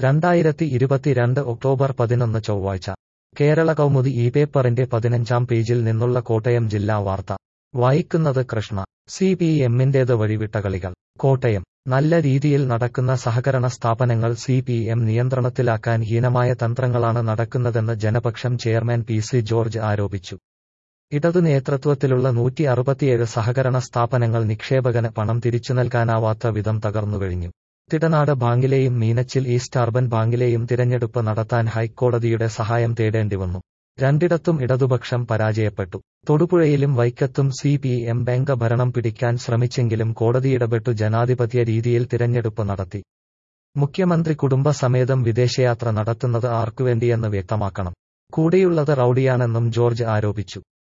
രണ്ടായിരത്തി ഇരുപത്തിരണ്ട് ഒക്ടോബർ പതിനൊന്ന് ചൊവ്വാഴ്ച കേരള കൗമുദി ഈ പേപ്പറിന്റെ പതിനഞ്ചാം പേജിൽ നിന്നുള്ള കോട്ടയം ജില്ലാ വാർത്ത വായിക്കുന്നത് കൃഷ്ണ സി പി എമ്മിന്റേത് വഴിവിട്ട കളികൾ കോട്ടയം നല്ല രീതിയിൽ നടക്കുന്ന സഹകരണ സ്ഥാപനങ്ങൾ സി പി എം നിയന്ത്രണത്തിലാക്കാൻ ഹീനമായ തന്ത്രങ്ങളാണ് നടക്കുന്നതെന്ന് Janapaksham chairman P C George ആരോപിച്ചു ഇടതു നേതൃത്വത്തിലുള്ള നൂറ്റി അറുപത്തിയേഴ് സഹകരണ സ്ഥാപനങ്ങൾ നിക്ഷേപകന് പണം തിരിച്ചു നൽകാനാവാത്ത വിധം തകർന്നുകഴിഞ്ഞു തിടനാട് ബാങ്കിലെയും മീനച്ചിൽ ഈസ്റ്റ് അർബൻ ബാങ്കിലെയും തിരഞ്ഞെടുപ്പ് നടത്താൻ ഹൈക്കോടതിയുടെ സഹായം തേടേണ്ടി വന്നു രണ്ടിടത്തും ഇടതുപക്ഷം പരാജയപ്പെട്ടു തൊടുപുഴയിലും വൈക്കത്തും സി പി എം ബാങ്ക് ഭരണം പിടിക്കാൻ ശ്രമിച്ചെങ്കിലും കോടതിയിടപെട്ടു ജനാധിപത്യ രീതിയിൽ തിരഞ്ഞെടുപ്പ് നടത്തി മുഖ്യമന്ത്രി കുടുംബസമേതം വിദേശയാത്ര നടത്തുന്നത് ആർക്കുവേണ്ടിയെന്ന് വ്യക്തമാക്കണം കൂടെയുള്ളത് റൌഡിയാണെന്നും ജോർജ് ആരോപിച്ചു